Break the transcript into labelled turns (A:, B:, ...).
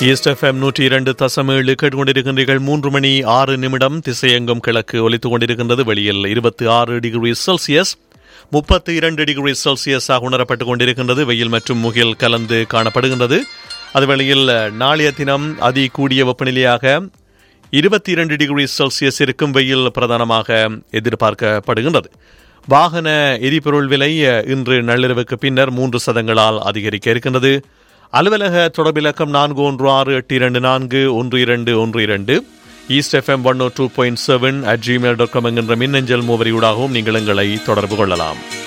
A: east FM நூற்றி இரண்டு தசம் ஏழு கேட்டுக்கொண்டிருக்கின்றீர்கள் மூன்று மணி ஆறு நிமிடம் திசையெங்கும் கிழக்கு ஒலித்துக் கொண்டிருக்கின்றது வெளியில் இருபத்தி ஆறு டிகிரி செல்சியஸ் முப்பத்தி இரண்டு டிகிரி செல்சியஸாக உணரப்பட்டுக் கொண்டிருக்கின்றது வெயில் மற்றும் முகில் கலந்து காணப்படுகின்றது அது வேளையில் நாளைய தினம் அதி கூடிய வெப்பநிலையாக இருபத்தி இரண்டு டிகிரி செல்சியஸ் இருக்கும் வெயில் பிரதானமாக எதிர்பார்க்கப்படுகின்றது வாகன எரிபொருள் விலை இன்று நள்ளிரவுக்கு பின்னர் மூன்று சதங்களால் அதிகரிக்க இருக்கின்றது அலுவலக தொடர்பிலக்கம் நான்கு ஒன்று ஆறு எட்டு இரண்டு நான்கு ஒன்று இரண்டு ஒன்று இரண்டு east FM one O two point seven at Gmail dot com என்கின்ற மின்னஞ்சல் முகவரியூடாகவும் நீங்கள் எங்களை தொடர்பு கொள்ளலாம்